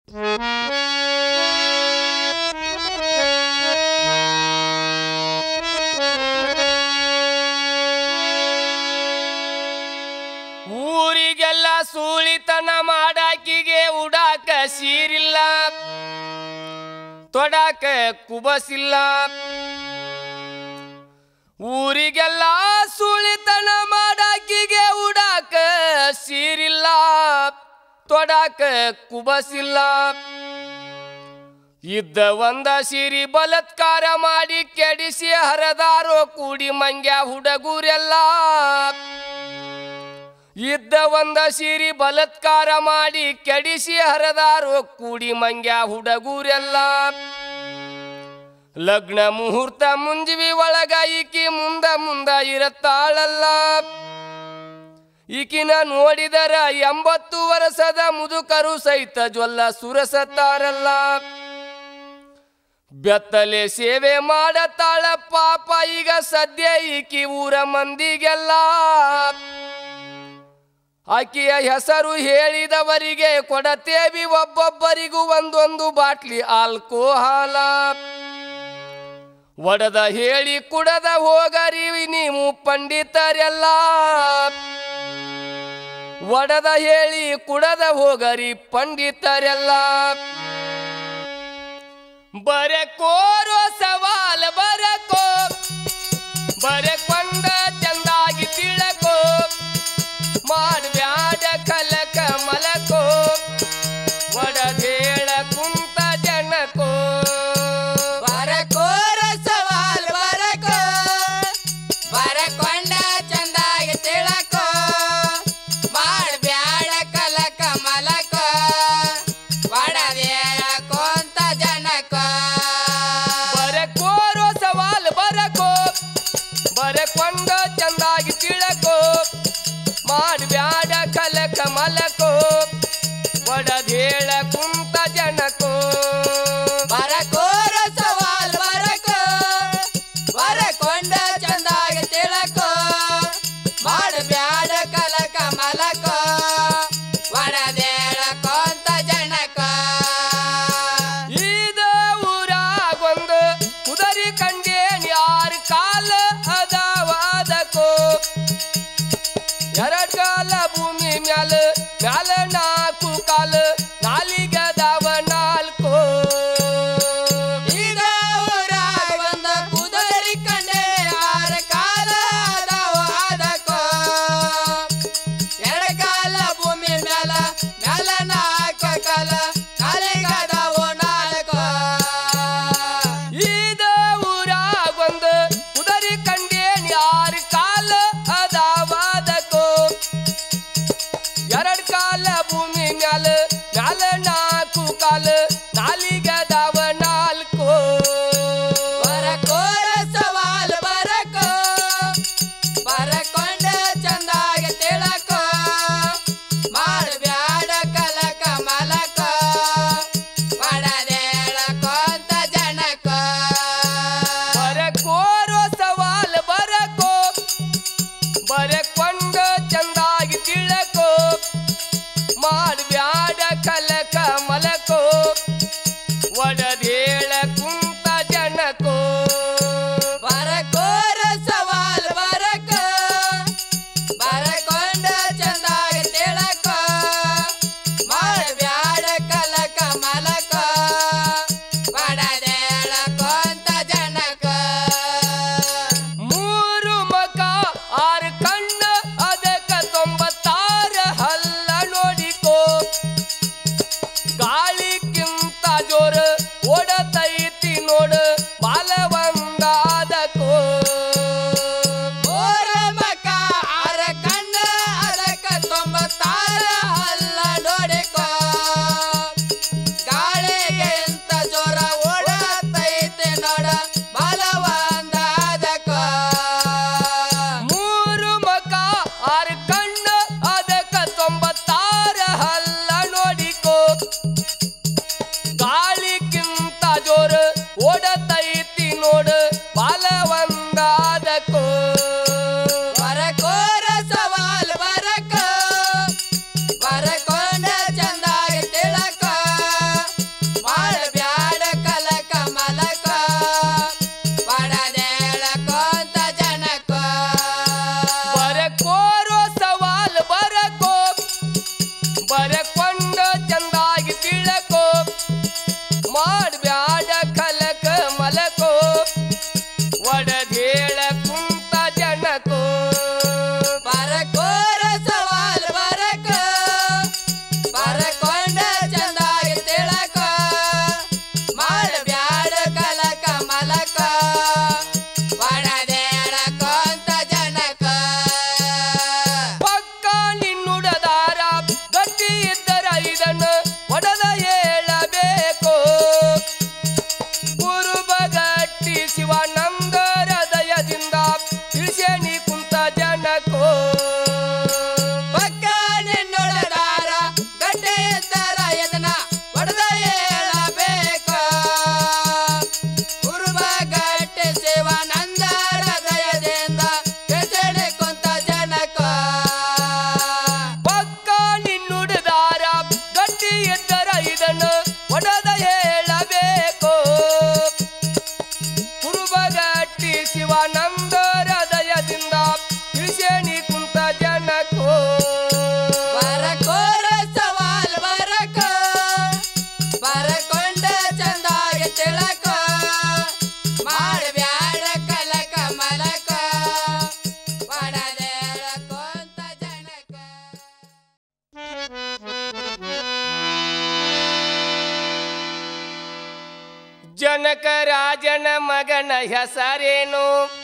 ಊರಿಗೆಲ್ಲ ಸೂಳಿತನ ಮಾಡಾಕಿಗೆ ಉಡಾಕ ಸೀರಿಲ್ಲ ತೊಡಾಕ ಕುಬಸಿಲ್ಲ ಊರಿಗೆಲ್ಲ ಸುಳಿತನ ಮಾಡಾಕಿಗೆ ಉಡಾಕ ಸೀರಿಲ್ಲ ತೊಡಾಕ ಕುಬಸಿಲ್ಲ ಇದ್ದ ಒಂದ ಸಿರಿ ಬಲತ್ಕಾರ ಮಾಡಿ ಕೆಡಿಸಿ ಹರದಾರೋ ಕೂಡಿ ಮಂಗ್ಯ ಹುಡುಗರೆಲ್ಲ ಇದ್ದ ಒಂದ ಸಿರಿ ಬಲತ್ಕಾರ ಮಾಡಿ ಕೆಡಿಸಿ ಹರದಾರೋ ಕೂಡಿ ಮಂಗ್ಯ ಹುಡುಗರೆಲ್ಲ ಲಗ್ನ ಮುಹೂರ್ತ ಮುಂಜವಿ ಒಳಗ ಈಕಿ ಮುಂದ ಮುಂದ ಇರತ್ತಾಳಲ್ಲ ಈಕಿನ ನೋಡಿದರ ಎಂಬತ್ತು ವರ್ಷದ ಮುದುಕರು ಸಹಿತ ಜ್ವಲ್ಲ ಸುರಸತ್ತಾರಲ್ಲ ಬೆತ್ತಲೆ ಸೇವೆ ಮಾಡತಾಳ ಪಾಪ ಈಗ ಸದ್ಯ ಈಕಿ ಊರ ಮಂದಿಗೆಲ್ಲ ಆಕೆಯ ಹೆಸರು ಹೇಳಿದವರಿಗೆ ಕೊಡತೇವಿ ಒಬ್ಬೊಬ್ಬರಿಗೂ ಒಂದೊಂದು ಬಾಟ್ಲಿ ಆಲ್ಕೋಹಾಲ ಒಡದ ಹೇಳಿ ಕುಡದ ಹೋಗರಿ ನೀವು ಪಂಡಿತರೆಲ್ಲ ಒಡದ ಹೇಳಿ ಕುಡದ ಹೋಗರಿ ಪಂಡಿತರೆಲ್ಲ ಬರಕೋರೋ ಸವಾಲ ಬರಕೋ ಬರಕೊಂಡ ಚಂದಾಗಿ ತಿಳಕೋ ಮಾಡ್ಬ್ಯಾಡ ಕಲಕ ಮಲಕೋ ಒಡದೇಳ ಕುಂತ ಜನಕೋ ಬರಕೋರ ಸವಾಲ್ ಬರಕೋ ಬರಕೊಂಡ ಚಂದಾಗಿ ತಿಳಕೋ ಮಾಡ್ಬ್ಯಾಡ ಕಲಕ ಮಲಕೋ ಒಡದೇಳ ಕೊಂತ ಜನಕೋ ಬರಕೋರೋ ಸವಾಲ್ ಬರಕೋ ಬರಕೊಂಡ ಚಂದಾಗಿ ತಿಳಕೋ ಮಾಡ್ಬ್ಯಾಡ ಕಲಕ ಮಲಕೋ ಒಡದೇಳ ಕುಂತ ಜನಕೋ ಬರಕೋರ ಸವಾಲ್ ಬರಕೋ ಬರಕೊಂಡ ಚಂದಾಗಿ ತಿಳಕೋ ಮಾಡ್ಬ್ಯಾಡ ಕಲಕ ಮಲಕೋ ಒಡದೇಳ ಕೊಂತ ಜನಕೋ ಇದ ಊರಾಗೊಂದು ಕುದರಿ ಕಂಡೇನಿ ಆರು ಕಾಲ ಅದಾವಾದಕೋ ಎರಡ್ ಕಾಲ ಭೂಮಿ ಮ್ಯಾಲ ಮ್ಯಾಲ ನಾಲ್ಕು ಕಾಲ ನಾಲಿಗದಾವ ನಾಲ್ಕು ಈಗ ಊರಾಗ ಬಂದ ಕುದುರೆ ಕಂಡೆ ಆರ ಕಾಲ ಅದಾವ ಅದಕ್ಕೋ ಎಡ ಕಾಲ ಭೂಮಿ ಮ್ಯಾಲ ಮ್ಯಾಲ ನಾಲ್ಕ ಕಾಲ ಕಾಲಿಗದಾವು ನಾಲ್ಕು ಇದ ಊರಾಗೊಂದು ಕುದರಿ ಕಂಡೇನಿ ಆರು ಕಾಲ ಅದಾವಾದಕೋ ಎರಡ್ ಕಾಲ ಭೂಮಿ ಮ್ಯಾಲ ಮ್ಯಾಲ ನಾಲ್ಕು ಕಾಲ ನಾಲಿಗದಾವ ನಾಲ್ಕು ಬರಕೋರ ಸವಾಲ್ ಬರಕೋ ಬರಕೊಂಡ ಚಂದಾಗಿ ತಿಳಕೋ ಮಾಡ್ಬ್ಯಾಡ ಕಲಕ ಮಲಕೋ ಒಡದೇಳ ಕೊಂತ ಜನಕೋ ಬರಕೋರೋ ಸವಾಲ್ ಬರಕೋ ಬರಕೊಂಡ ಚಂದಾಗಿ ತಿಳಕೋ ಮಾಡ್ಬ್ಯಾಡ ಕಲಕ ಮಲಕೋ ಒಡದೇಳ ಕುಂತ ಜನಕೋ ಬರಕೋರ ಸವಾಲ್ ಬರಕೋ ಬರಕೊಂಡ ಚಂದಾಗಿ ತಿಳಕೋ ಮಾಡ್ಬ್ಯಾಡ ಕಲಕ ಮಲಕೋ ಒಡದೇಳ ಕೊಂತ ಜನಕೋ ಮೂರು ಮಕ ಆರು ಕಣ್ಣ ಅದಕ್ಕ ತೊಂಬತ್ತಾರ ಹಲ್ಲ ನೋಡಿಕೋ ಗಾಳಿಗಿಂತ ಜೋರ ಓಡತೈತಿ ನೋಡ ಬಾಲವಂದಾದಕೋ ಮೂರ ಮಕ ಆರ ಕಣ್ಣ ಅದಕ್ಕ ತೊಂಬತ್ತಾರ ಹಲ್ಲ ನೋಡಿಕೋ ಗಾಳಿಗೆ ಇಂತ ಜೋರ ಓಡತೈತೆ ನೋಡ ಬಲವಂದಾದಕೋ ಮೂರು ಮಕ ಆರು ಕಣ್ಣ ಅದಕ್ಕ ತೊಂಬತ್ತಾರ ಹಲ್ಲ ನೋಡಿಕೋ ಗಾಳಿಗಿಂತ ಜೋರ ಓಡತೈತಿ ನೋಡ ಬಾಲವಂದಾದಕೋ ಬರಕೋರ ಸವಾಲ್ ಬರಕೋ ಬರಕೊಂಡ ಚಂದಾಗಿ ತಿಳಕೋ ಮಾತನ್ನು ಒಡದ ಹೇಳಬೇಕು ಕುರುಬಗಟ್ಟಿ ಶಿವಾನಂದ ಹೃದಯದಿಂದ ತಿಳಿಸೇನಿ ಕುಂತ ಜನಕ್ಕೋ ಬರಕೋರ ಸವಾಲ್ ಬರಕ ಬರಕೊಂಡ ಚಂದಾಗಿ ತಿಳಕ ಮಾಡಬ್ಯಾಡ ಕಲಕ ಮಲಕ ಒಡದೇಳಕೊಂತ ಜನಕ ಜನಕ ರಾಜನ ಮಗನ ಹೆಸರೇನು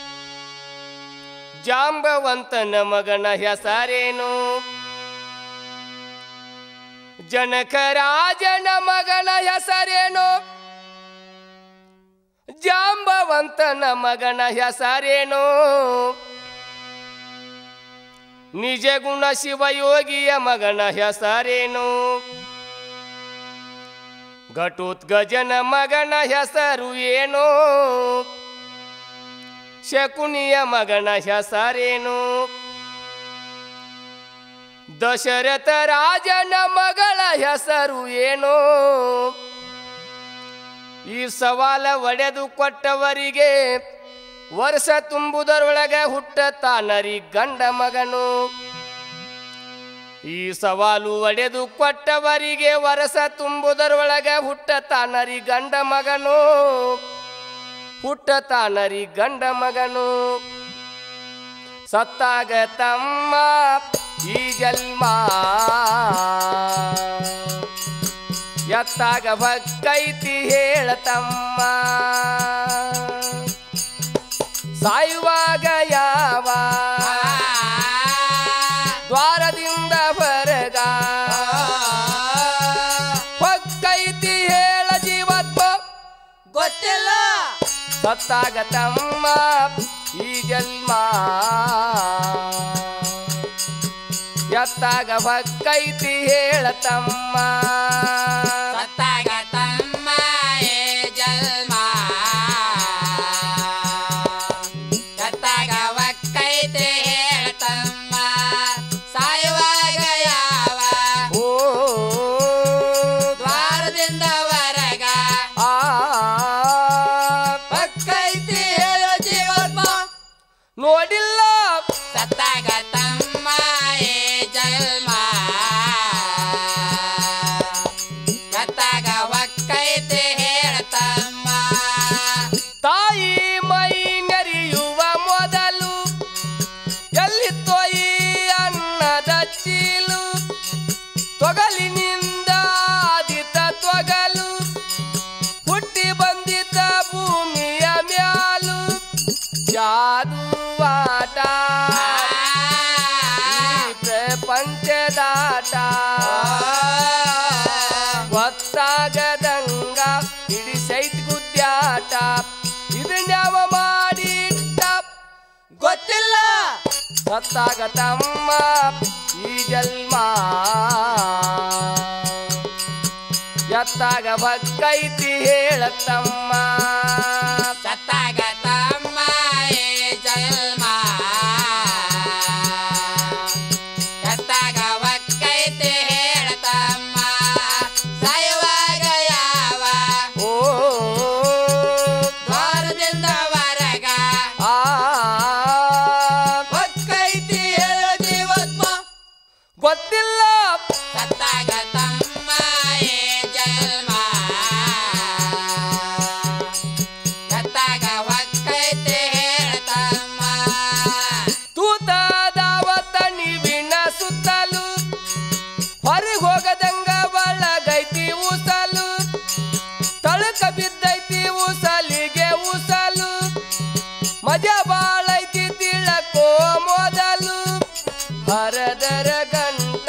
ಜಾಂಬವಂತನ ಮಗನ ಹೆಸರೇನು ಜನಕ ರಾಜನ ಮಗನ ಹೆಸರೇನು ಜಾಂಬವಂತನ ಮಗನ ಹೆಸರೇನು ನಿಜ ಗುಣ ಶಿವಯೋಗಿಯ ಮಗನ ಹೆಸರೇನು ಘಟೋತ್ಗಜನ ಮಗನ ಹೆಸರು ಏನು ಶಕುನಿಯ ಮಗನ ಹೆಸರೇನು ದಶರಥ ರಾಜನ ಮಗಳ ಹೆಸರು ಏನು ಈ ಸವಾಲ ಒಡೆದು ಕೊಟ್ಟವರಿಗೆ ವರ್ಷ ತುಂಬುದರೊಳಗೆ ಹುಟ್ಟತಾನರಿ ಗಂಡ ಮಗನು ಈ ಸವಾಲು ಒಡೆದು ಕೊಟ್ಟವರಿಗೆ ವರಸ ತುಂಬುದರೊಳಗೆ ಹುಟ್ಟತಾನರಿ ಗಂಡ ಮಗನು ಹುಟ್ಟತಾನರಿ ಗಂಡ ಮಗನು ಸತ್ತಾಗ ತಮ್ಮ ಈ ಜನ್ಮ ಎತ್ತಾಗ ಭಕ್ಕೈತಿ ಹೇಳತಮ್ಮ ಸಾಯುವಾಗ ಯಾವ ದ್ವಾರದಿಂದ ಹೊರಗ ಹೊಕ್ಕೈತಿ ಹೇಳ ಜೀವತ್ವ ಗೊತ್ತಿಲ್ಲ ಸತ್ತಾಗ ತಮ್ಮ ಈ ಜನ್ಮ ಎತ್ತಾಗ ಹೊಕ್ಕೈತಿ ಹೇಳ ತಮ್ಮ ಸತ್ತಾಗ ತಮ್ಮ ಏ ಜನ್ಮ ಸತ್ತಾಗ ಒಕ್ಕೈತೆ ಹೇಳ್ತಮ್ಮ ಸಾಯುವಾಗ ಯಾವ ಓ ದ್ವಾರದಿಂದ ಹೊರಗ ಆ ಒಕ್ಕೈತಿ ಹೇಳೋ ಜೀವತ್ಮ ನೋಡಿಲ್ಲ ಸತ್ತಾಗ ತಮ್ಮ ಏ ಜನ್ಮ ಸತ್ತಾಗ ಒಕ್ಕೈತೆ ಹೇಳ್ತಮ್ಮ ತಾಯಿ ಮೈ ನೆರೆಯುವ ಮೊದಲು ಎಲ್ಲಿತ್ತೋ ಈ ಅನ್ನದ ಚೀಲು ತೊಗಲಿನಿಂದ ಆದಿತ ತೊಗಲು ಹುಟ್ಟಿ ಬಂದಿದ್ದ ಭೂಮಿಯ ಮ್ಯಾಲು ಜಾದುವಾಟ ಈ ಪ್ರಪಂಚದಾಟ ಗೊತ್ತಾಗದಂಗ ಇಡೀ ಸೈಟ್ ಗುದ್ಯಾಟ ಇದನ್ಯಾವ ಮಾಡಿಟ್ಟ ಗೊತ್ತಿಲ್ಲ ಸತ್ತಾಗ ತಮ್ಮ ಈ ಜನ್ಮ ಎತ್ತಾಗ ಭಕ್ಕೈತಿ ಹೇಳತಮ್ಮ ಸತ್ತಾಗ ತಮ್ಮ ಏ ಜನ್ಮ ಸತ್ತಾಗ ಒಕ್ಕೈತೆ ಹೇಳ್ತಮ್ಮ ಸಾಯುವಾಗ ಯಾವ ಓ ದ್ವಾರದಿಂದ ಹೊರಗ ಆ ಒಕ್ಕೈತಿ ಹೇಳೋ ಜೀವತ್ಮ ಗೊತ್ತಿಲ್ಲ ಸತ್ತಾಗ ತಮ್ಮ ಏ ಜನ್ಮ ಸತ್ತಾಗ ಒಕ್ಕೈತೆ ಹೇಳ್ತಮ್ಮ ತೂತದಾವ ತಣಿವಿನ ಸುತ್ತಲು ಹೊರಗೆ ಹೋಗದಂಗ ಒಳಗೈತಿ ಉಸಲು ತಳಕ ಬಿದ್ದೈತಿ ಉಸಲಿಗೆ ಉಸಲು ಮಜಾ ಬಾಳೈತಿ ತಿಳಕೋ ಮೊದಲು ಹರದರ ಗಂಟ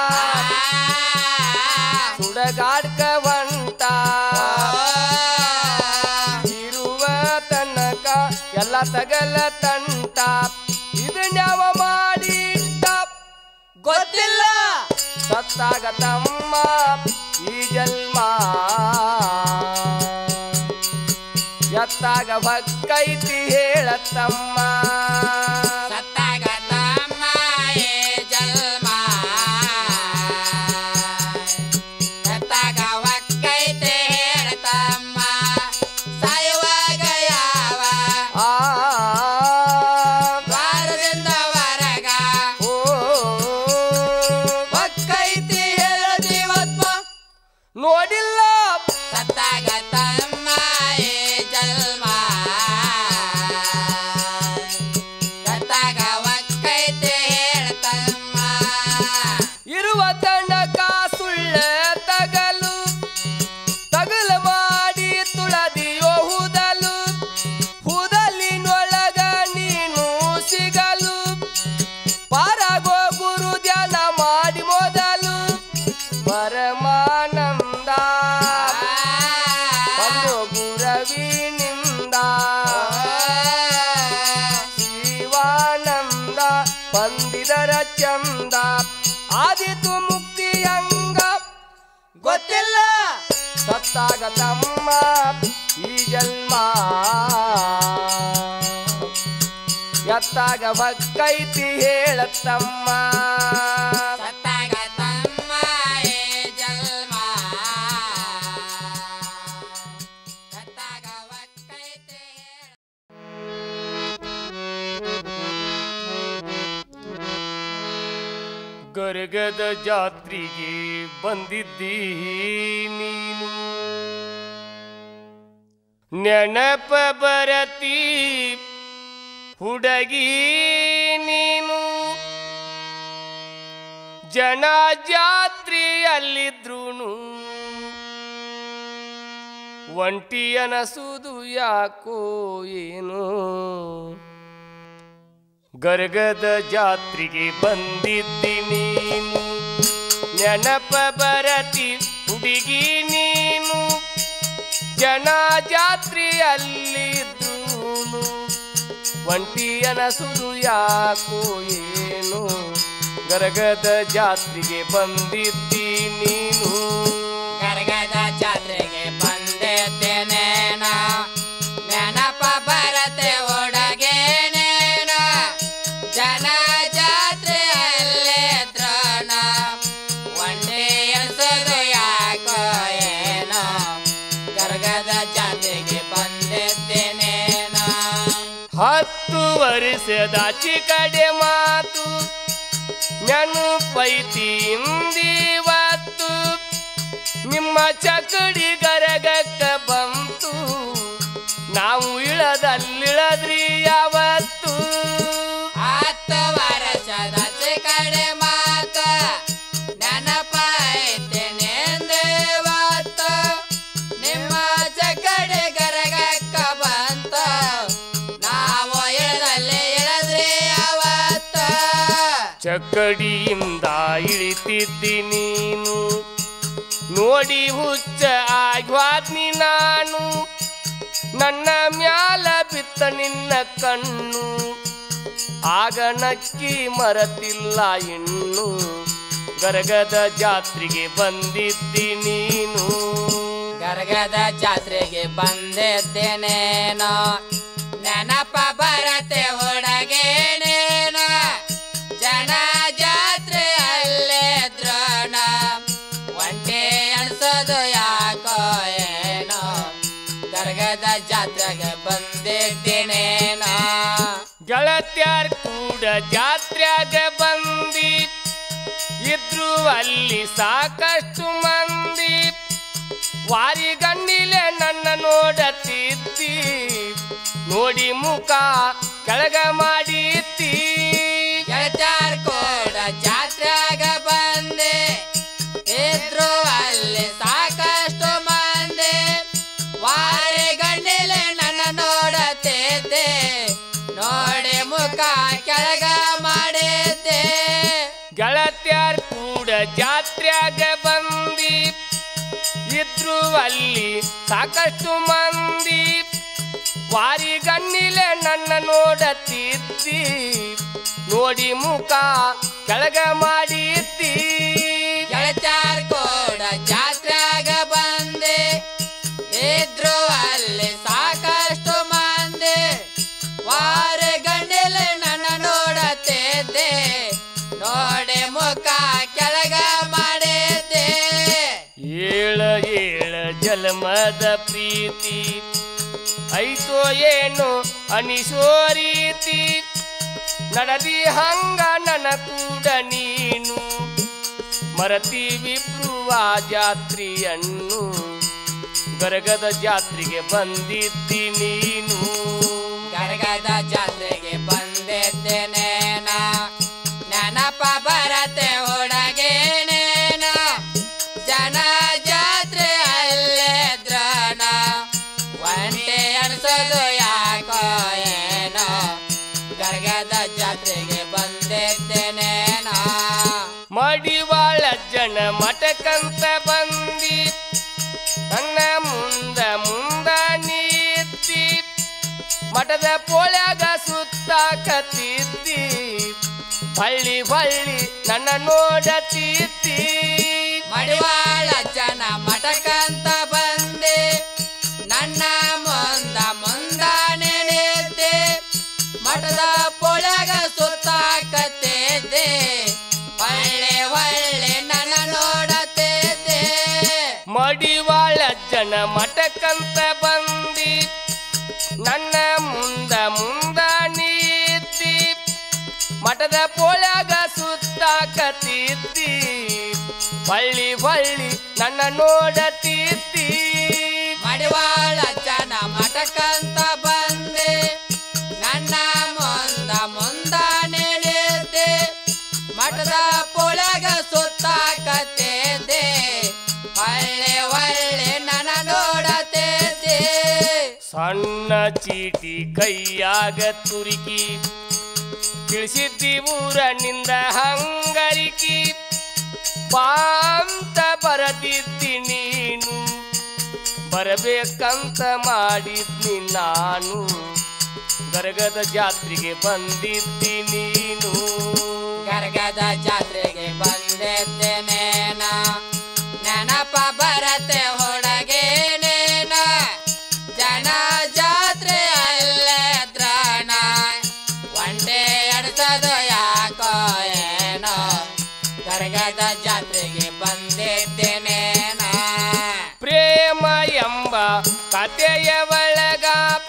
ಸುಡಗಾಡ್ಕ ಬಂಟ ಇರುವ ತನಕ ಎಲ್ಲ ತಗಲ ತಂಟ ಇದನ್ಯಾವ ಮಾಡಿಟ್ಟ ಗೊತ್ತಿಲ್ಲ ಸತ್ತಾಗ ತಮ್ಮ ಈ ಜನ್ಮ ಎತ್ತಾಗ ಭಕ್ಕೈತಿ ಹೇಳತಮ್ಮ ಸತ್ತಾಗ ತಮ್ಮ ಏ ಜನ್ಮ ಸತ್ತಾಗ ಒಕ್ಕ ಸತ್ತಾಗ ತಮ್ಮ ಈ ಜನ್ಮ ಎತ್ತಾಗ ಬಕ್ಕೈತಿ ಹೇಳತ್ತಮ್ಮ ಸತ್ತಾಗ ತಮ್ಮ ಏ ಜನ್ಮ ಸತ್ತಾಗ ಒಕ್ಕೈತೆ ಗರ್ಗದ ಜಾತ್ರೆಗೆ ಬಂದಿದ್ದಿ ನೀನು ನೆನಪ ಬರತಿ ಹುಡುಗಿ ನೀನು ಜನ ಜಾತ್ರೆಯಲ್ಲಿದ್ರೂನು ಒಂಟಿ ಅನಸುದು ಯಾಕೋ ಏನು ಗರ್ಗದ ಜಾತ್ರೆಗೆ ಬಂದಿದ್ದಿ ನೀನು ನೆನಪ ಬರತಿ ಹುಡುಗಿ ನೀನು ಜನ ಜಾತ್ರೆಯಲ್ಲಿದ್ದೂನು ಒಂಟಿ ಅನಸುದು ಯಾಕೋ ಏನು ಗರ್ಗದ ಜಾತ್ರೆಗೆ ಬಂದಿದ್ದಿ ನೀನು ಗರ್ಗದ ಜಾತ್ರೆಗೆ ಬಂದಿದ್ದೇನೇನ ನೆನಪ ಬರತೆ ಒಡಗೇನೇನ ಜನ ಜಾತ್ರೆಯಲ್ಲೇ ದ್ರೋಣ ಒಂದೇ ಎಲ್ಸದು ಯಾಕೋ ಏನೋ ಗರ್ಗದ ಜಾತ್ರೆಗೆ ಬಂದಿದ್ದೇನೇನ ಹತ್ತು ವರ್ಷದ ಚಿಕಡೆ ಮಾತು ನೆನಪೈತಿ ಇಂದಿವತ್ತು ನಿಮ್ಮ ಚಕಡಿ ಗರಗಕ್ಕ ಬಂತು ನಾವು ಇಳದಲ್ಲಿಳದ್ರಿ ಯಾವತ್ತು ಹತ್ತು ವರ್ಷದ ಕಡೆ ಮಾತ ನೆನಪಾಯ್ತೇನೆಂದೇವತ್ತು ನಿಮ್ಮ ಚಕಡೆ ಗರಗಕ್ಕ ಬಂತ ನಾವು ಇಳದಲ್ಲಿ ಇಳದ್ರಿ ಅವತ್ತು ಚಕಡಿಯಿಂದ ಇಳಿತಿದ್ದಿ ನೀನು ನೋಡಿ ಹುಚ್ಚ ಆಗ್ವಾದ್ನಿ ನಾನು ನನ್ನ ಮ್ಯಾಲ ಬಿತ್ತ ನಿನ್ನ ಕಣ್ಣು ಆಗ ನಕ್ಕಿ ಮರತಿಲ್ಲ ಇನ್ನು ಗರಗದ ಜಾತ್ರೆಗೆ ಬಂದಿದ್ದಿ ನೀನು ಗರ್ಗದ ಜಾತ್ರೆಗೆ ಬಂದಿದ್ದೇನೇನೋ ನೆನಪ ಬರತೆ ಹುಡುಗೇನೇನೋ ಜನ ಜಾತ್ರೆ ಅಲ್ಲೇ ದ್ರೋಣ ಒಂಟೆ ಅನ್ಸೋದು ಯಾಕೋ ಏನೋ ಗರ್ಗದ ಜಾತ್ರೆಗೆ ಬಂದಿದ್ದೇನೇನೋ ಗೆಳತ್ಯಾರ್ ಕೂಡ ಜಾತ್ರ್ಯಾಗ ಬಂದಿ ಇದ್ರು ಅಲ್ಲಿ ಸಾಕಷ್ಟು ಮಂದಿ ವಾರಿ ಗಂಡಿಲೆ ನನ್ನ ನೋಡತಿದ್ದಿ ನೋಡಿ ಮುಖ ಕೆಳಗ ಮಾಡಿದ್ದಿ ಗೆಳತ್ಯಾರ್ ಕೂಡ ಜಾತ್ರೆಗ ಬಂದೆ ಇದ್ರು ಅಲ್ಲಿ ಸಾಕಷ್ಟು ಮಂದಿ ವಾರಿ ಗಂಡಿಲೆ ನನ್ನ ನೋಡತಿದ್ದೆ ನೋಡಿ ಮುಖ ಕೆಳಗ ಮಾಡಿದ್ದೆ ಗೆಳತ್ಯಾರ್ ಕೂಡ ಜಾತ್ರ್ಯಾಗ ಬಂದಿ ಇದ್ರು ಅಲ್ಲಿ ಸಾಕಷ್ಟು ಮಂದಿ ವಾರಿ ಗಣ್ಣಿಲೆ ನನ್ನ ನೋಡತಿದ್ದಿ ನೋಡಿ ಮುಖ ಕೆಳಗ ಮಾಡಿದ್ದಿ ಗೆಳತ್ಯಾರ್ ಕೂಡ ಜಾತ್ರೆಗ ಬಂದೆ ಇದ್ರು ಅಲ್ಲಿ ಸಾಕಷ್ಟು ಮಂದಿ ವಾರ ಗಂಡಲೆ ನನ್ನ ನೋಡತಿದ್ದೆ ನೋಡಿ ಮುಖ ಕೆಳಗ ಮಾಡಿದ್ದೆ ಏಳ ಏಳ ಜನ್ಮದ ಪ್ರೀತಿ ಐತೋ ಏನು ಅನಿಸೋ ರೀತಿ ನಡದಿ ಹಂಗ ನನ್ನ ಕೂಡ ನೀನು ಮರತಿ ವಿಪ್ರುವ ಜಾತ್ರೆಯನ್ನು ಗರಗದ ಜಾತ್ರೆಗೆ ಬಂದಿದ್ದಿ ನೀನು ಗರ್ಗದ ಜಾತ್ರೆಗೆ ಬಂದಿದ್ದೇನೇನ ನೆನಪ ಬರತೆ ಹುಡುಗೇನೇನ ಜನ ಜಾತ್ರೆ ಅಲ್ಲೇ ದ್ರೋಣ ಒಂಟೆ ಅನ್ಸೋದು ಯಾಕೋ ಏನೋ ಗರ್ಗದ ಜಾತ್ರೆಗೆ ಬಂದಿದ್ದೇನೇನ ಮಡಿವಾಳ ಜನ ಮಠಕ್ಕಂತ ಬಂದಿ ನನ್ನ ಮುಂದ ಮುಂದ ನೀತಿ ಮಠದ ಪೋಳ್ಯಾಗ ಸುತ್ತಾಕತ್ತಿದ್ದಿ ಹಳ್ಳಿ ಹಳ್ಳಿ ನನ್ನ ನೋಡತಿದ್ದಿ ಮಡಿವಾಳ ಜನ ಮಠಕ್ಕಂತ ಬಂದ ಮಡಿವಾಳಜ್ಜನ ಮಠಕ್ಕಂತ ಬಂದಿ ನನ್ನ ಮುಂದ ಮುಂದ ನೀತಿ ಮಠದ ಪೋಳ್ಯಾಗ ಸುತ್ತಾಕತಿದ್ದಿ ಹೊಳ್ಳಿ ಹೊಳ್ಳಿ ನನ್ನ ನೋಡತಿದ್ದಿ ಮಡಿವಾಳ ಜನ ಮಠಕ್ಕಂತ ಬಂದೆ ನನ್ನ ಮುಂದ ಮುಂದ ನಿಲ್ಲಿದ್ದೆ ಮಠದ ಪೊಳಗ ಸುತ್ತಾಕತ್ತಿದ್ದೆ ಒಳ್ಳೆ ಒಳ್ಳೆ ನನ್ನ ನೋಡತಿದ್ದೆ ಸಣ್ಣ ಚೀಟಿ ಕೈಯಾಗ ತುರುಕಿ ತಿಳಿಸಿದ್ದಿ ಊರನಿಂದ ಹಂಗರಿಕಿ ಪಾಂತ ಬರದಿದ್ದಿ ನೀನು ಬರಬೇಕಂತ ಮಾಡಿದ್ನಿ ನಾನು ಗರಗದ ಜಾತ್ರೆಗೆ ಬಂದಿದ್ದಿ ನೀನು ಗರ್ಗದ ಜಾತ್ರೆಗೆ ಬಂದಿದ್ದೇನೇನ ನೆನಪ ಬರತೆ ಹುಡುಗೇನೇನ ಜನ ಜಾತ್ರೆ ಅಲ್ಲೇ ದ್ರಾಣ ಒಂದೇ ಎಡ್ಸದು ಯಾಕೋ ಏನೋ ಗರ್ಗದ ಜಾತ್ರೆಗೆ ಬಂದಿದ್ದೇನೇನ ಪ್ರೇಮ ಎಂಬ ಕಥೆಯ ಒಳಗ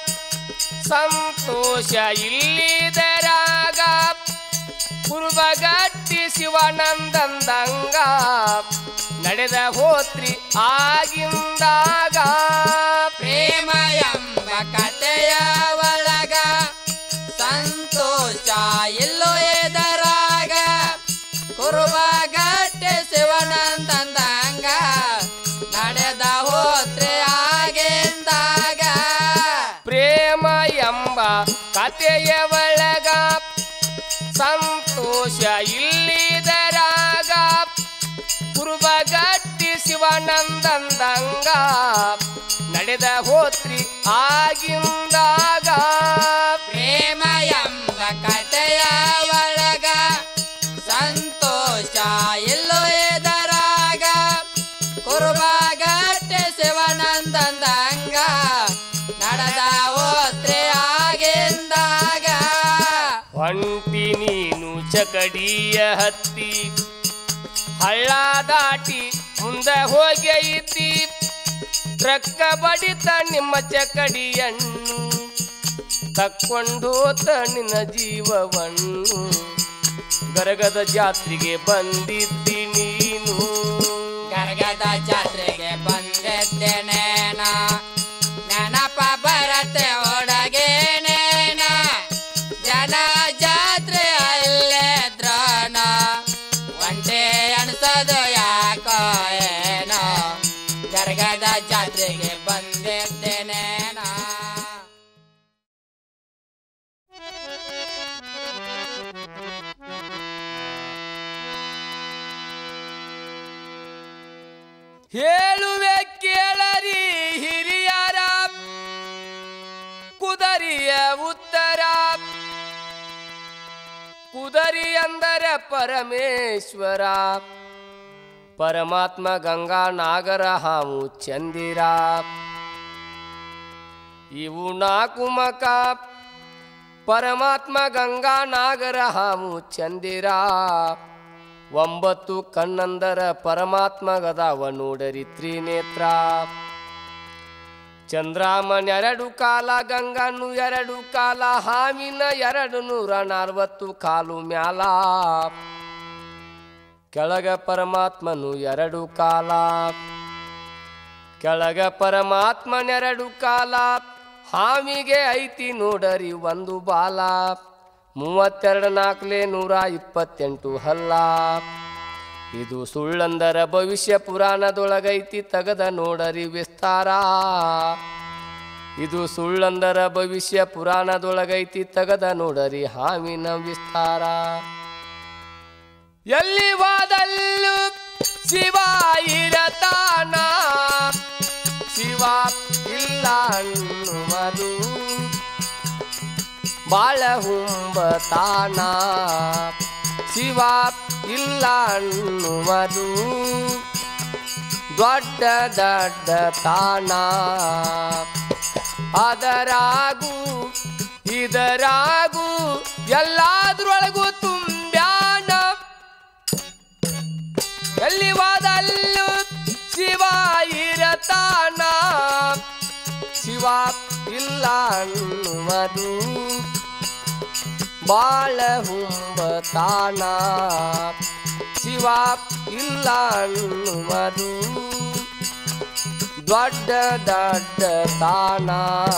ಸಂತೋಷ ಇಲ್ಲಿದರಾಗ ಕುರುಬಗಟ್ಟಿ ಶಿವಾನಂದಂದಂಗ ನಡೆದ ಹೋತ್ರಿ ಆಗಿಂದಾಗ ಪ್ರೇಮ ಎಂಬ ಕಥೆಯ ಒಳಗ ಸಂತೋಷ ಇಲ್ಲೋ ಎದರಾಗ ಕುರುಬಗಟ್ಟೆ ಶಿವನಂದಂದಂಗ ನಡೆದ ಹೋತ್ರೆ ಆಗಿಂದಾಗ ಪ್ರೇಮ ಎಂಬ ಕಥೆಯ ಒಳಗ ಸಂತೋಷ ಇಲ್ಲಿದರಾಗ ಕುರುಬಗಟ್ಟಿ ಶಿವಾನಂದಂದಂಗ ನಡೆದ ಹೋತ್ರಿ ಆಗಿಂದಾಗ ಪ್ರೇಮ ಎಂಬ ಕಥೆಯ ಒಳಗ ಸಂತೋಷ ಇಲ್ಲೋ ಎದರಾಗ ಕುರುಬಗಟ್ಟೆ ಶಿವನಂದಂದಂಗ ನಡೆದ ಹೋತ್ರೆ ಆಗಿಂದಾಗ ಹೊಂಟಿ ನೀನು ಚಕಡಿಯ ಹತ್ತಿ ಹಳ್ಳ ದಾಟಿ ಮುಂದೆ ಹೋಗೈತಿ ಟ್ರಕ್ಕ ಬಡಿತ ನಿಮ್ಮ ಚಕಡಿಯನ್ನು ತಕ್ಕೊಂಡೋತ ನಿನ್ನ ಜೀವವನ್ನು ಗರಗದ ಜಾತ್ರೆಗೆ ಬಂದಿದ್ದಿ ನೀನು ಗರ್ಗದ ಜಾತ್ರೆಗೆ ಬಂದಿದ್ದೇನೇನ ನೆನಪ ಬರತೆ ಒಳಗೇನೇನ ಜನ ಜಾತ್ರೆ ಅಲ್ಲೇ ದ್ರೋಣ ಒಂಟೆ ಅನ್ಸದು ಯಾಕೋ ಏನೋ ಗರ್ಗದ ಜಾತ್ರೆಗೆ ಬಂದಿದ್ದೇನೇನ ಹೇಳುವೆ ಕೇಳರಿ ಹಿರಿಯರ ಕುದರಿಯ ಉತ್ತರ ಕುದರಿ ಅಂದರೆ ಪರಮೇಶ್ವರ ಪರಮಾತ್ಮ ಗಂಗಾ ನಾಗರ ಹಾವು ಚಂದಿರ ಇವು ನಾಲ್ಕು ಮಕ ಪರಮಾತ್ಮ ಗಂಗಾ ನಾಗರ ಹಾವು ಚಂದಿರ ಒಂಬತ್ತು ಕಣ್ಣಂದರ ಪರಮಾತ್ಮಗದಾವ ನೋಡರಿ ತ್ರಿನೇತ್ರ ಚಂದ್ರಾಮನೆರಡು ಕಾಲ ಗಂಗನು ಎರಡು ಕಾಲ ಹಾವಿನ ಎರಡು ನೂರ ನಲ್ವತ್ತು ಕಾಲು ಮ್ಯಾಲ ಕೆಳಗ ಪರಮಾತ್ಮನು ಎರಡು ಕಾಲ ಕೆಳಗ ಪರಮಾತ್ಮನೆರಡು ಕಾಲ ಹಾವಿಗೆ ಐತಿ ನೋಡರಿ ಒಂದು ಬಾಲ ಮೂವತ್ತೆರಡು ನಾಲ್ಕಲೆ ನೂರ ಇಪ್ಪತ್ತೆಂಟು ಹಲ್ಲ ಇದು ಸುಳ್ಳಂದರ ಭವಿಷ್ಯ ಪುರಾಣದೊಳಗೈತಿ ತಗದ ನೋಡರಿ ವಿಸ್ತಾರ ಇದು ಸುಳ್ಳಂದರ ಭವಿಷ್ಯ ಪುರಾಣದೊಳಗೈತಿ ತಗದ ನೋಡರಿ ಹಾವಿನ ವಿಸ್ತಾರ ಎಲ್ಲಿ ವಾದಲ್ಲೂ ಶಿವ ಇರತಾನ ಶಿವ ಇಲ್ಲ ಅನ್ನುವುದು ಬಾಳ ಹುಂಬತಾನ ಶಿವ ಇಲ್ಲ ಅನ್ನುವುದು ದೊಡ್ಡ ದೊಡ್ಡ ತಾನ ಅದರಾಗೂ ಇದರಾಗೂ ಎಲ್ಲಾದ್ರೊಳಗೂ ತುಂಬ್ಯಾನ ಎಲ್ಲಿ ವಾದಲ್ಲೂ ಶಿವ ಇರತಾನ ಶಿವ ಇಲ್ಲ ಅನ್ನುವುದು ಬಾಳ ಹುಂಬತಾನ ಶಿವ ಇಲ್ಲ ಅನ್ನುವುದು ದೊಡ್ಡ ದೊಡ್ಡ ತಾನ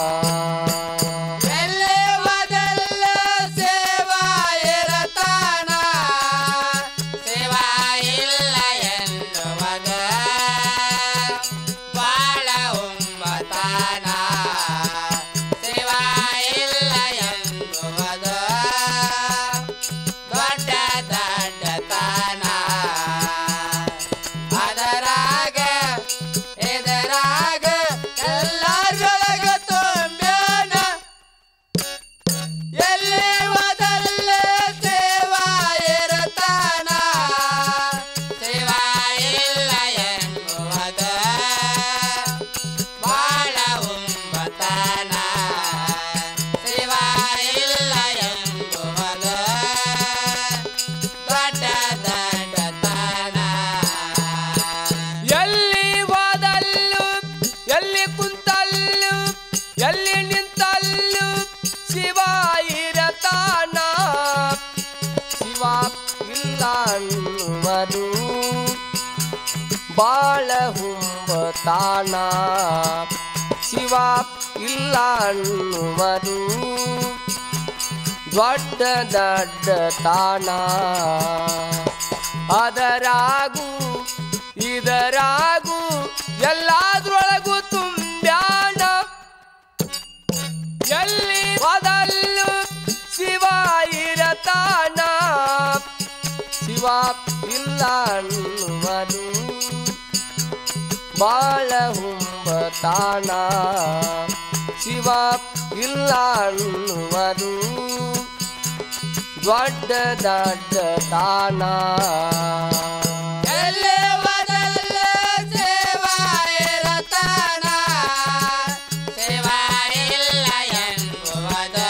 ಎಲ್ಲಿ ಹೋದಲ್ಲ ಸೇವಾ ಇರತಾನ ಸೇವಾ ಇಲ್ಲ ಎನ್ನುವದ ಬಾಳ ಉಂಬತಾನ ಸೇವಾ ಇಲ್ಲ ಎನ್ನುವದ ದೊಡ್ಡ ದಡ್ಡತನ ಅದರಾಗ ಇದರಾಗ ಎಲ್ಲರೊಳಗ ತುಂಬ್ಯಾನ ಎಲ್ಲಿ ಹೋದಲ್ಲೇ ಸೇವಾ ಇರತಾನ ಸೇವಾ ಇಲ್ಲ ಎನ್ನುವದ ಬಾಳ ಉಂಬತಾನ ಸೇವಾ ಇಲ್ಲ ಎಂಬುವದ ದೊಡ್ಡ ದಡ್ಡತನ ಎಲ್ಲಿ ಹೋದಲ್ಲು ಎಲ್ಲಿ ಕುಂತಲ್ಲು ಎಲ್ಲಿ ನಿಂತಲ್ಲು ಶಿವ ಇರತಾನ ಶಿವ ಇಲ್ಲ ಅನ್ನುವುದು ಬಾಳ ಹುಂಬತಾನ ಶಿವ ಇಲ್ಲ ಅನ್ನುವುದು ದೊಡ್ಡ ದಡ್ಡ ತಾನ ಅದರಾಗು ಇದರಾಗು ಎಲ್ಲಾದ್ರೊಳಗೂ ತುಂಬ್ಯಾಣ ಎಲ್ಲಿ ಮೊದಲು ಶಿವ ಇರತಾನ ಶಿವ ಇಲ್ಲ ಅನ್ನುವುದು ಬಾಳ ಹುಂಬತಾನ ಶಿವ ಇಲ್ಲ ಅನ್ನುವುದು ದೊಡ್ಡ ದಡ್ಡ ತಾನ ಎಲ್ಲಿ ಹೋದಲ್ಲ ಸೇವಾ ಇರತಾನ ಸೇವಾ ಇಲ್ಲ ಎಂಬುವದ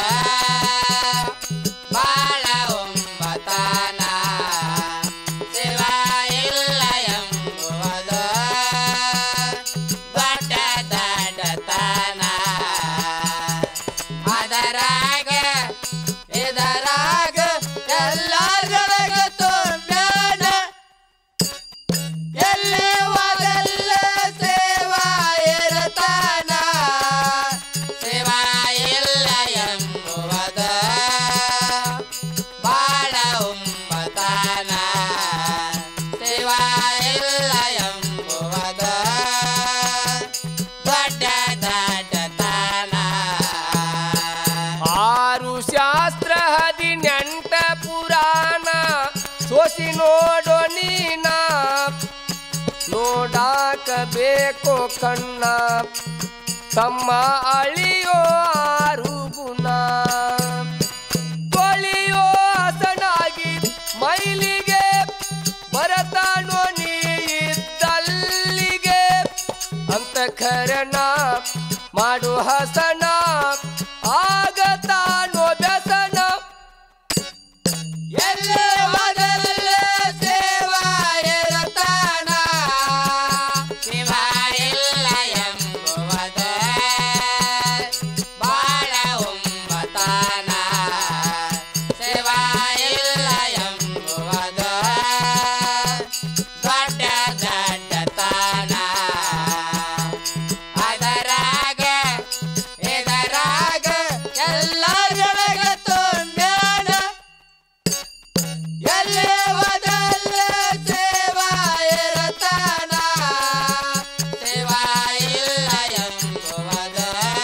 ಬಾಳ ಉಂಬತಾನ ಸೇವಾ ಇಲ್ಲ ಎಂಬುವದ ದೊಡ್ಡ ದಡ್ಡತನ ಅದರಾಗ ಇದರಾಗ ಎಲ್ಲರೊಳಗ ತುಂಬ್ಯಾನ ಎಲ್ಲಿ ಹೋದಲ್ಲ ಸೇವಾ ಇರತಾನ ಸೇವಾ ಇಲ್ಲ ಎಂಬುವದ ಬಾಳ ಉಂಬತಾನ ಸೇವಾ ಇಲ್ಲ ಎಂಬುವದ ದೊಡ್ಡ ದಡ್ಡತನ ಆರು ಶಾಸ್ತ್ರ ಹದಿನೆಂಟ ಪುರಾಣ ಸೋಸಿ ನೋಡೋ ನೀನ ನೋಡಾಕ ಬೇಕೋ ಕಣ್ಣ ತಮ್ಮ ಅಳಿಯೋ ಆರು ಗುಣ ತೊಳಿಯೋ ಹಸನಾಗಿ ಮೈಲಿಗೆ ಬರತಾನೋ ನೀ ಇದ್ದಲ್ಲಿಗೆ ಅಂತ ಖರಣ ಮಾಡು ಹಸನ ಆಗತಾನೋ ವ್ಯಸನ ಎಲ್ಲಿ ಹೋದಲ್ಲ ಸೇವಾ ಇರತಾನ ಸೇವಾ ಇಲ್ಲ ಎಂಬುವದ ಬಾಳ ಉಂಬತಾನ ಸೇವಾ ಇಲ್ಲ ಎಂಬುವದ ದೊಡ್ಡ ದಡ್ಡತನ ಅದರಾಗ ಇದರಾಗ ಎಲ್ಲರೊಳಗ ತುಂಬ್ಯಾನ ಎಲ್ಲಿ ಹೋದಲ್ಲ ಸೇವಾ ಇರತಾನ ಸೇವಾ ಇಲ್ಲ ಎಂಬುವದ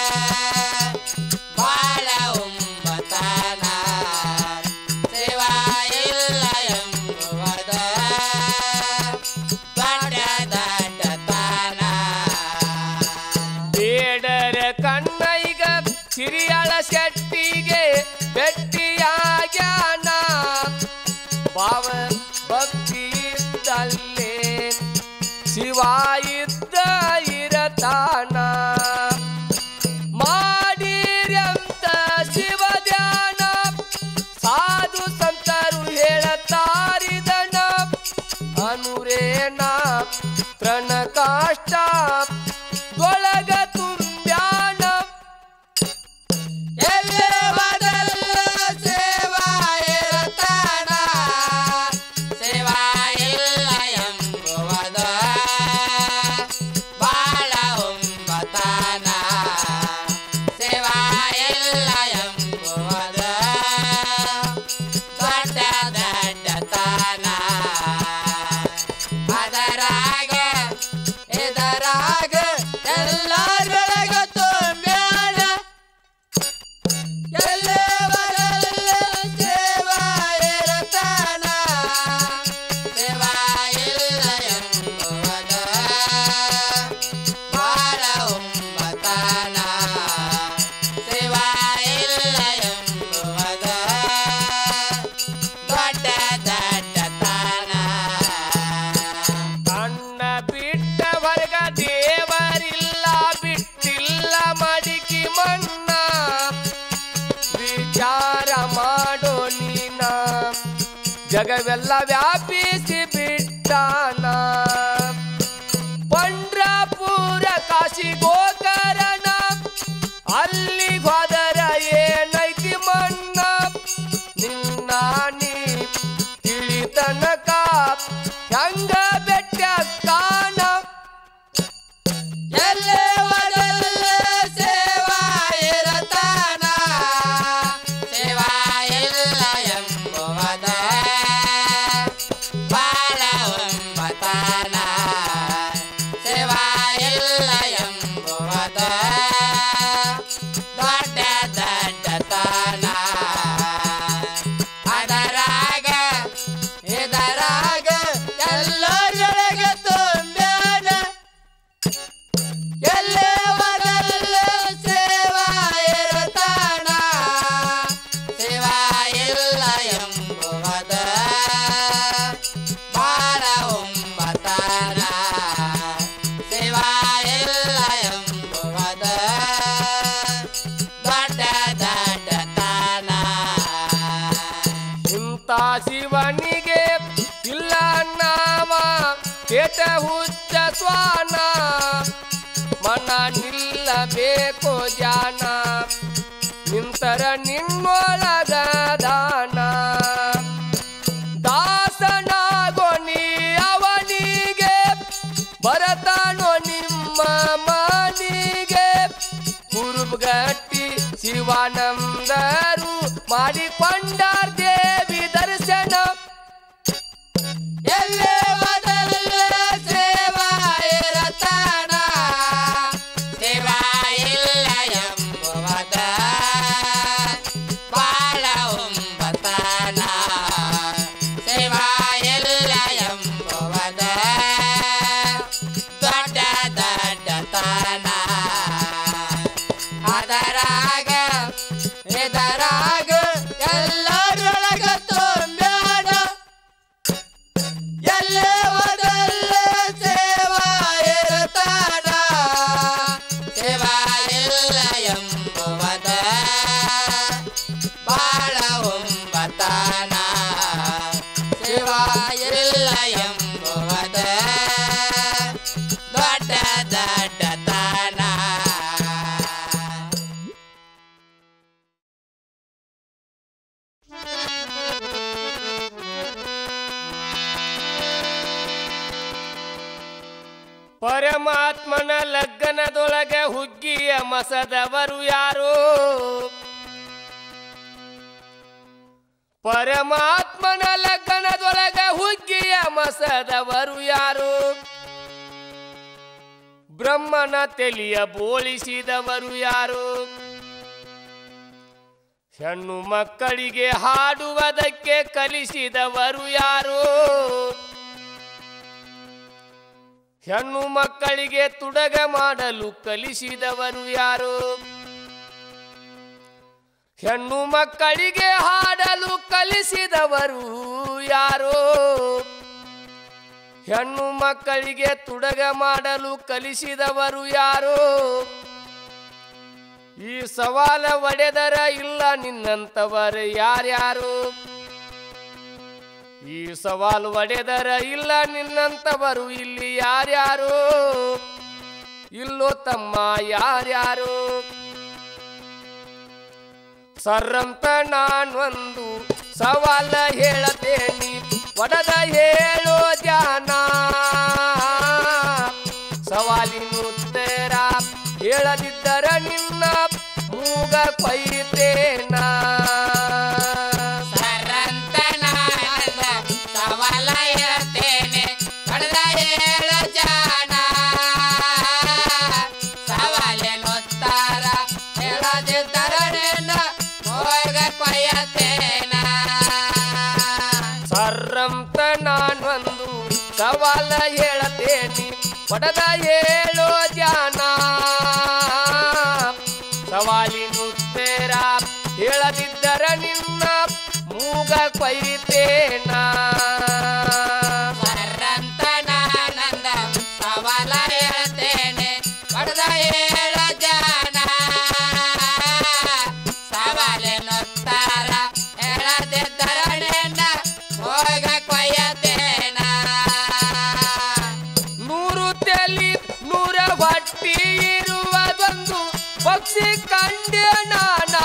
ಬಾಳ ಉಂಬತಾನ ಸೇವಾ ಇಲ್ಲ ಎಂಬುವದ ದೊಡ್ಡ ದಡ್ಡತನ ಬೇಡರ ಕಣ್ಣೈಗ ಸಿರಿಯಳ ಶೆಟ್ಟಿಗೆ ಭೆಟ್ಟಿಯಾಗ್ಯಾನ ಭಾವ ಭಕ್ತಿ ಇದ್ದಲ್ಲೇ ಶಿವ ಇದ್ದ ಇರತಾನ ಮಾಡಿರ್ಯಂತ ಶಿವ ಧ್ಯಾನ ಸಾಧು ಸಂತರು ಹೇಳತಾರಿದನ ಅನುರೇನ ತೃಣ ಕಾಷ್ಟ ಒಳಗ ತುಂಬ್ಯಾನ ಜಗವೆಲ್ಲ ವ್ಯಾಪಿಸಿ ಬಿಟ್ಟಾನ ಪಂಡ್ರಾಪುರ ಕಾಶಿ ಗೋಕರಣ ಅಲ್ಲಿ ಹೋದರ ಏನೈತಿ ಮಣ್ಣ ನಿನ್ನ ನೀ ತಿಳಿತನಕ ಹೆಂಗ ಬೆಟ್ಟ ಕಾಣ ಎಲ್ಲೇ ಹೋದಲ್ಲೇ ಸೇವಾ ಇರತಾನ ಸೇವಾ ಇಲ್ಲ ಎಂಬುವದ ಬಾಳ ಒಂಬತಾನ ಸೇವಾ ಇಲ್ಲ ಎಂಬುವದ ದೊಡ್ಡ ದಡ್ಡತನ ಅದರಾಗ ಇದರಾಗ ಎಲ್ಲರೊಳಗೆ ತುಂಬ್ಯಾನ ಎಲ್ಲೇ ಹೋದಲ್ಲೇ ಸೇವಾ ಇರತಾನ ಸೇವಾ ಇಲ್ಲ ಎಂಬುವದ ಬಾಳ ಒಂಬತಾನ ಸೇವಾ ಇಲ್ಲ ಎಂಬುವದ ದೊಡ್ಡ ದಡ್ಡತನ ಇಂಥ ಶಿವನಿಗೆ ಇಲ್ಲ ನಾಮ ಪೇಟ ಹುಚ್ಚ ಸ್ವಾನ ಮನ ನಿಲ್ಲಬೇಕು ಜಾನ ನಿಂತರ ನಿನ್ನೊಳಗ ದಾನ ದಾಸನಾಗೋ ನೀ ಅವನಿಗೆ ಬರತಾನೋ ನಿಮ್ಮ ಮನಿಗೆ ಕುರುಬಗಟ್ಟಿ ಶಿವಾನಂದರು ಮಾಡಿಕೊಂಡಾರ್ ದೇವಿ ದರ್ಶನ ಎಲ್ಲೇ ಹೋದಲ್ಲೇ ಸೇವಾ ಇರತಾನ ಸೇವಾ ಇಲ್ಲ ಎಂಬುವದ ಬಾಳ ಒಂಬತಾನ ಸೇವಾ ಇಲ್ಲ ಎಂಬುವದ ದೊಡ್ಡ ದಡ್ಡತನ ಅದರಾಗ ಇದರಾಗ ಎಲ್ಲರೊಳಗ ತುಂಬ್ಯಾನ ಎಲ್ಲೇ ಹೋದಲ್ಲೇ ಸೇವಾ ಇರತಾನ ಸೇವಾ ಇಲ್ಲ ಎಂಬುವದ ಬಾಳ ಒಂಬತಾನ ಸೇವಾ ಇಲ್ಲ ಎಂಬುವದ ದೊಡ್ಡ ದಡ್ಡತನ ಪರಮಾತ್ಮನ ಲಗ್ನದೊಳಗೆ ಹುಗ್ಗಿಯ ಮಸದವರು ಯಾರು ಪರಮಾತ್ಮನ ಲಗ್ನದೊಳಗೆ ಹುಗ್ಗಿಯ ಮಸದವರು ಯಾರು ಬ್ರಹ್ಮನ ತೆಲಿಯ ಬೋಳಿಸಿದವರು ಯಾರು ಹೆಣ್ಣು ಮಕ್ಕಳಿಗೆ ಹಾಡುವುದಕ್ಕೆ ಕಲಿಸಿದವರು ಯಾರು ಹೆಣ್ಣು ಮಕ್ಕಳಿಗೆ ತುಡಗ ಮಾಡಲು ಕಲಿಸಿದವರು ಯಾರು ಹೆಣ್ಣು ಮಕ್ಕಳಿಗೆ ಹಾಡಲು ಕಲಿಸಿದವರು ಯಾರು ಹೆಣ್ಣು ಮಕ್ಕಳಿಗೆ ತುಡಗ ಮಾಡಲು ಕಲಿಸಿದವರು ಯಾರು ಈ ಸವಾಲ ಒಡೆದರ ಇಲ್ಲ ನಿನ್ನಂತವರು ಯಾರ್ಯಾರು ಈ ಸವಾಲು ಒಡೆದರ ಇಲ್ಲ ನಿನ್ನಂತವರು ಇಲ್ಲಿ ಯಾರ್ಯಾರು ಇಲ್ಲೋ ತಮ್ಮ ಯಾರ್ಯಾರು ಸರ್ರಂತ ನಾನೊಂದು ಸವಾಲ ಹೇಳತೇನಿ ಒಡದ ಹೇಳೋ ಜಾನ ಸವಾಲಿನ ಉತ್ತರ ಹೇಳದಿದ್ದರ ನಿನ್ನ ಮೂಗ ಕೊಯ್ತೇನ ಸರಂತ ನಾನಂದ ಸವಾಲ ಹೇಳ್ತೇನೆ ಪಡೆದ ಹೇಳ ಜಾಣ ಸವಾಲೇನೊತ್ತಾರ ಹೇಳದಿದ್ದರ ನಿನ್ನ ಹೋಗ ಕೊಯ್ಯತೇನ ಸರ್ರಂತ ನಾನೊಂದು ಸವಾಲ ಹೇಳತೇನಿ ಪಡದ ಹೇಳೋ ಜಾನ ಸವಾಲಿನ ಉತ್ತರ ಹೇಳದಿದ್ದರ ನಿನ್ನ ಮೂಗ ಕೊಯ್ತೇನ ಸರಂತ ನಾನಂದ ಸವಾಲ ಹೇಳ್ತೇನೆ ಪಡೆದ ಹೇಳ ಜಾಣ ಸವಾಲೇನೊತ್ತಾರ ಹೇಳದಿದ್ದರ ನಿನ್ನ ಹೋಗ ಪಕ್ಷಿ ಕಂಡೆ ನಾನ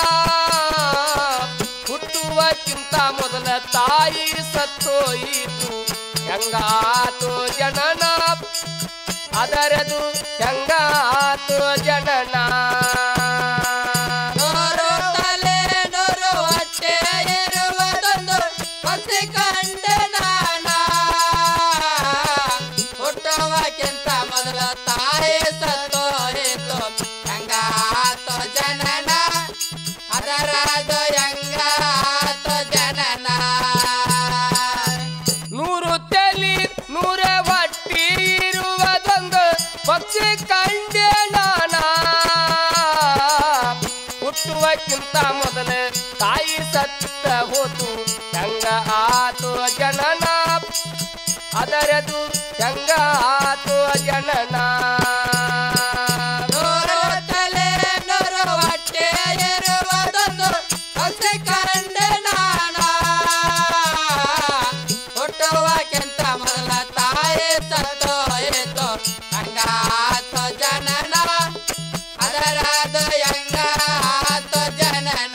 ಹುಟ್ಟುವಕ್ಕಿಂತ ಮೊದಲ ತಾಯಿ ಸತ್ತೋಯಿತು ಹೆಂಗಾತು ಜನನ ಅದರದು ಹೆಂಗಾತು ಜನನ ನೂರು ತಲೆ ನೂರು ಹೊಟ್ಟೆ ಇರುವುದೊಂದು ಪಕ್ಷಿ ಕಂಡೆ ನಾನ ಹುಟ್ಟುವಕ್ಕಿಂತ ಮೊದಲ ತಾಯಿ ಸತ್ತೋಯಿತು ಹೆಂಗಾತು ಜನನ ಅದರದು ಹೆಂಗಾತು ಜನನ ನೂರು ತಲಿ ನೂರ ಹೊಟ್ಟಿ ಇರುವುದೊಂದು ಪಕ್ಷಿ ಕಂಡೆ ನಾನ ಹುಟ್ಟುವಕ್ಕಿಂತ ಮೊದಲ ತಾಯಿ ಸತ್ತ ಹೋತು ಹೆಂಗ ಆತು ಜನನ ಅದರದು ಹೆಂಗ ಆತು ಜನನ ನೂರು ತಲೆ ನೂರು ಹೊಟ್ಟೆ ಇರುವುದೊಂದು ಪಕ್ಷಿ ಕಂಡೆ ನಾನ ಹುಟ್ಟುವಕ್ಕಿಂತ ಮೊದಲ ತಾಯಿ ಸತ್ತೋಯಿತು ಹಂಗಾತು ಜನನ ಅದರದು ಹೆಂಗಾತು ಜನನ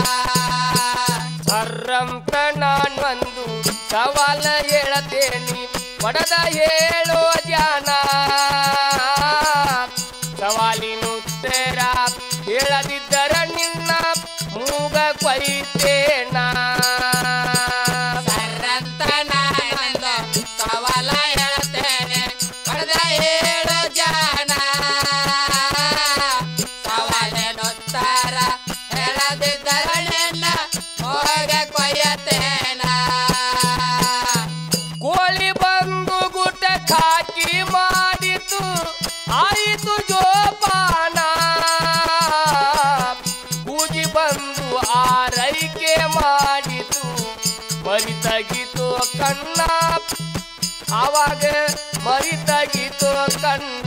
ಸರ್ರಂತ ನಾನೊಂದು ಸವಾಲ ಹೇಳತೇನಿ ಒಡದ ಹೇಳೋ ಜಾನ ಸವಾಲಿನ ಉತ್ತರ ಹೇಳದಿದ್ದರ ನಿನ್ನ ಮೂಗ ಕೊಯ್ತೇನ ಸರ್ರಂತ ನಾನೊಂದು ಸವಾಲ ಹೇಳ್ತೇನೆ ಪಡೆದ ಏಳು ಜನ ಸವಾಲಿನುತ್ತರ ಹೇಳದಿದ್ದರ ನಿನ್ನ ಹೋಗ ಕೊಯ್ಯತೇನ ಕೋಳಿ ಬಂದು ಗುಟ ಹಾಕಿ ಮಾಡಿತು ಆಯಿತು ಜೋಪಾನ ಬೂಜಿ ಬಂದು ಆರೈಕೆ ಮಾಡಿತು ಮರಿ ತಗಿತು ಕಣ್ಣ ಆವಾಗ ಮರಿ ತಗಿತು ಕಣ್ಣ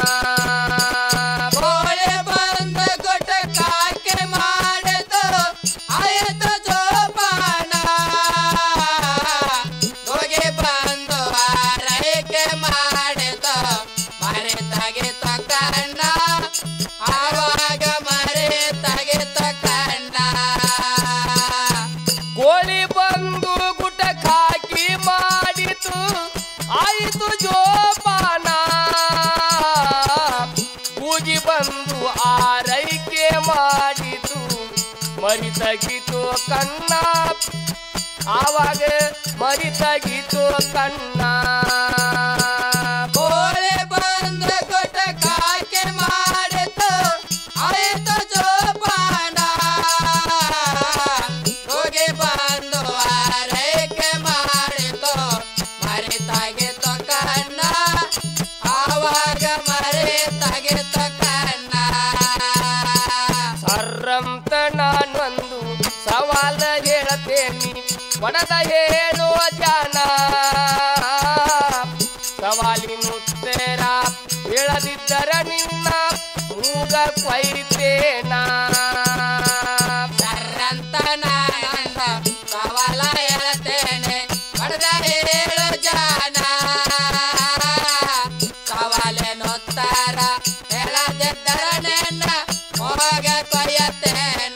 ಕೋಳಿ ಬಂದು ಗುಟ ಕಾಕೆ ಮಾಡಿತು ಆಯಿತು ಜೋಪಾನ ಹೋಗಿ ಬಂದು ಆರೈಕೆ ಮಾಡಿತು ಮರೆ ತೆಗಿತ ಕಣ್ಣ ಆವಾಗ ಮರೆ ತೆಗಿತ ಕಣ್ಣ ಕೋಳಿ ಬಂದು ಗುಟ ಹಾಕಿ ಮಾಡಿತು ಆಯಿತು ಜೋಪಾನ ಪೂಜಿ ಬಂದು ಆರೈಕೆ ಮಾಡಿತು ಮರಿ ತಗಿತು ಕಣ್ಣ ಆವಾಗ ಮರಿ ತಗಿತು ಕಣ್ಣ ಕೋಳಿ ಬಂದು ಗುಟ ಕಾಕೆ ಮಾಡಿತು ಆಯಿತು ಜೋಪಾನ ಹೋಗಿ ಬಂದು ಆರೈಕೆ ಮಾಡಿತು ಮರಿ ತೆಗಿತು ಕಣ್ಣ ಆವಾಗ ಮರಿ ತೆಗಿತು ಕಣ್ಣ ಸರ್ರಂತ ನಾನೊಂದು ಸವಾಲ ಹೇಳತೇನಿ ಒಡದ ಹೇಳೋ ಜಾನ ಸವಾಲಿನ ಉತ್ತರ ಹೇಳದಿದ್ದರ ನಿನ್ನ ಮೂಗ ಕೊಯ್ತೇನ ಸರ್ರಂತ ನಾನಂದ ಸವಾಲ ಹೇಳ್ತೇನೆ ಪಡೆದ ಏಳು ಜನ ಸವಾಲಿನುತ್ತರ ಹೇಳದಿದ್ದರ ನಿನ್ನ ಹೋಗ ಕೊಯ್ಯತೇನ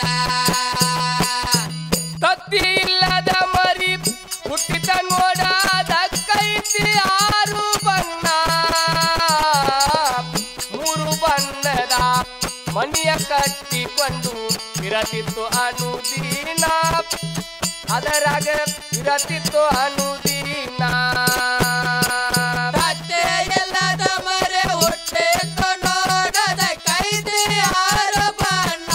ತತ್ತಿ ಇಲ್ಲದ ಮರಿ ಹುಟ್ಟಿದ ನೋಡದ ಕೈತಿ ಆರು ಬಣ್ಣ ಮೂರು ಬಣ್ಣದ ಮನೆಯ ಕಟ್ಟಿಕೊಂಡು ಇರತಿತ್ತು ಅನುದೀನ ಅದರಾಗ ಇರತಿತ್ತು ಅನುದೀನ ಮತ್ತೆ ಎಲ್ಲದ ಮರೆ ಹುಟ್ಟಿತು ನೋಡದ ಕೈದಿ ಆರು ಬಣ್ಣ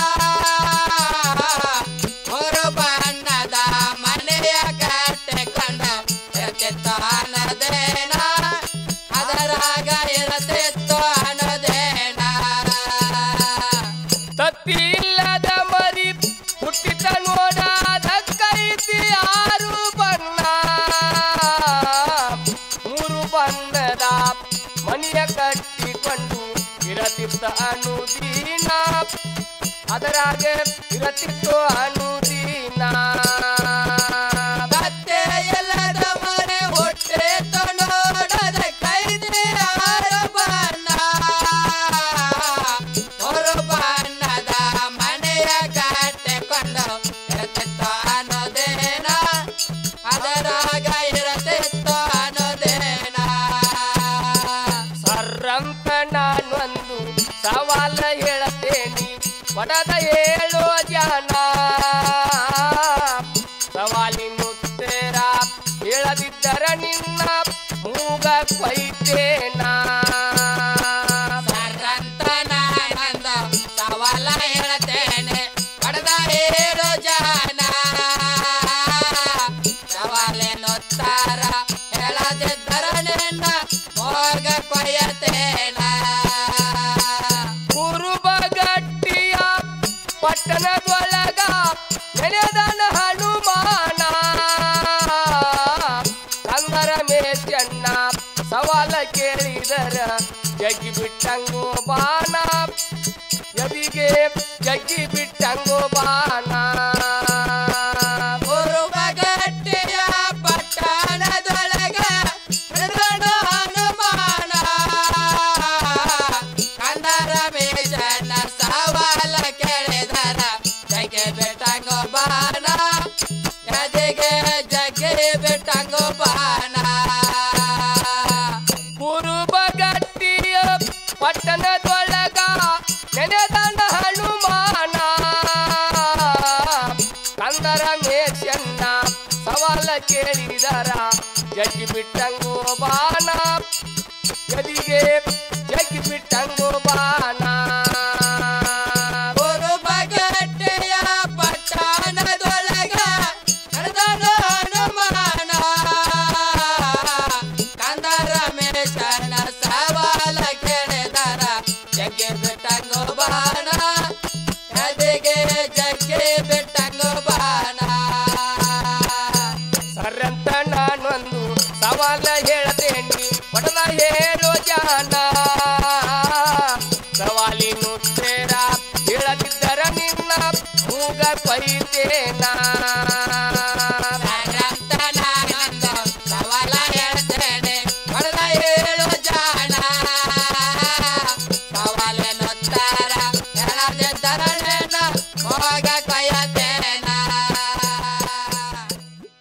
ಮೂರು ಬಣ್ಣದ ಮನೆಯ ಕಟ್ಟಿಕೊಂಡು ಇರ್ತಿತ್ತು ಅನ್ನೋದೇನ ಅದರಾಗ ಇರ್ತಿತ್ತು ಅನ್ನೋದೇನ ತತ್ತಿ ಇಲ್ಲದ ಮರಿ ಹುಟ್ಟಿದ ನೋಡದ ಕೈತಿ ಆರು ಬಣ್ಣ ಮೂರು ಬಣ್ಣದ ಮನೆಯ ಕಟ್ಟಿಕೊಂಡು ಇರತಿತ್ತ ಅನುದೀನ ಅದರಾಗ ಇರತಿತ್ತು ಅನುದೀನ ಮತ್ತೆ ಎಲ್ಲದ ಮನೆ ಹುಟ್ಟಿತು ನೋಡದ ಕೈದಿ ಆರು ಬಣ್ಣ ಮೂರು ಬಣ್ಣ ಪಡದ ಏಳು ಜನ ಸವಾಲಿನುತ್ತೇರ ಹೇಳದಿದ್ದರ ನಿನ್ನ ಮೂಗ ಕೊಯ್ತೇನ ಸರಂತ ನಾನಂದ ಸವಾಲ ಹೇಳ್ತೇನೆ ಪಡೆದ ಏಳು ಜನ ಸವಾಲೇನೊತ್ತಾರ ಹೇಳದಿದ್ದರ ನಿನ್ನ ಹೋಗ ಕೊಯ್ಯತೇನ ಕುರುಬಗಟ್ಟಿಯ ಪಟ್ಟಣದೊಳಗ ನೆನೆದನ ಹನುಮಾನ ಕಂದರ ಮೇಚಣ್ಣ ಸವಾಲ ಕೇಳಿದರ ಜಗ್ಗಿ ಬಿಟ್ಟಂಗೋ ಬಾಣ ಎದಿಗೆ ಜಗ್ಗಿ ಬಿಟ್ಟಂಗೋ ಬಾಣ ಗುರುಬಗಟ್ಟಿಯ ಪಟ್ಟಣದೊಳಗ ನಡೆದನು ಹನುಮಾನ ಕಂದರ ಮೇಷನ ಸವಾಲ ಕೇಳಿದರ ಜಗೆ ಬಿಟ್ಟಂಗೋ ಬಾಣ ಎದೆಗೆ ಜಗೆ ಬಿಟ್ಟಂಗೋ ಬಾಣ ಕುರುಬಗಟ್ಟಿಯ ಪಟ್ಟಣದೊಳಗ ನೆನೆದನ ಹನುಮಾನ ಕಂದರ ಮೇಷನ್ನ ಸವಾಲ ಕೇಳಿದರ ಜಗ್ಗಿ ಬಿಟ್ಟಂಗೋ ಬಾಣ ಎದಿಗೆ ಜಗ್ಗಿ ಬಿಟ್ಟಂಗೋ ಬಾಣ ಗುರುಬಗಟ್ಟಿಯ ಪಟ್ಟಣದೊಳಗ ನಡೆದನು ಹನುಮಾನ ಕಂದರ ಮೇಷನ ಸವಾಲ ಕೇಳಿದರ ಜಗ್ಗೆ ಬಿಟ್ಟಂಗೋ ಬಾಣ ಎದೆಗೆ ಜಗ್ಗೆ ಬಿಟ್ಟಂಗೋ ಬಾಣ ಸರಂತ ನಾನೊಂದು ಸವಾಲ ಹೇಳ್ತೇನೆ ಪಡೆದ ಹೇಳೋ ಜಾನ ಸವಾಲಿನು ತೇರ ಹೇಳದಿದ್ದರ ನಿನ್ನ ಮೂಗ ಕೊಯ್ತೇನ ಸರಂತ ನಾನಂದ ಸವಾಲ ಹೇಳ್ತೇನೆ ಹೊಡೆದ ಏಳು ಜಾಣ ಸವಾಲೇನೊತ್ತಾರ ಹೇಳದಿದ್ದರ ಹೋಗ ಕೊಯ್ಯತೆ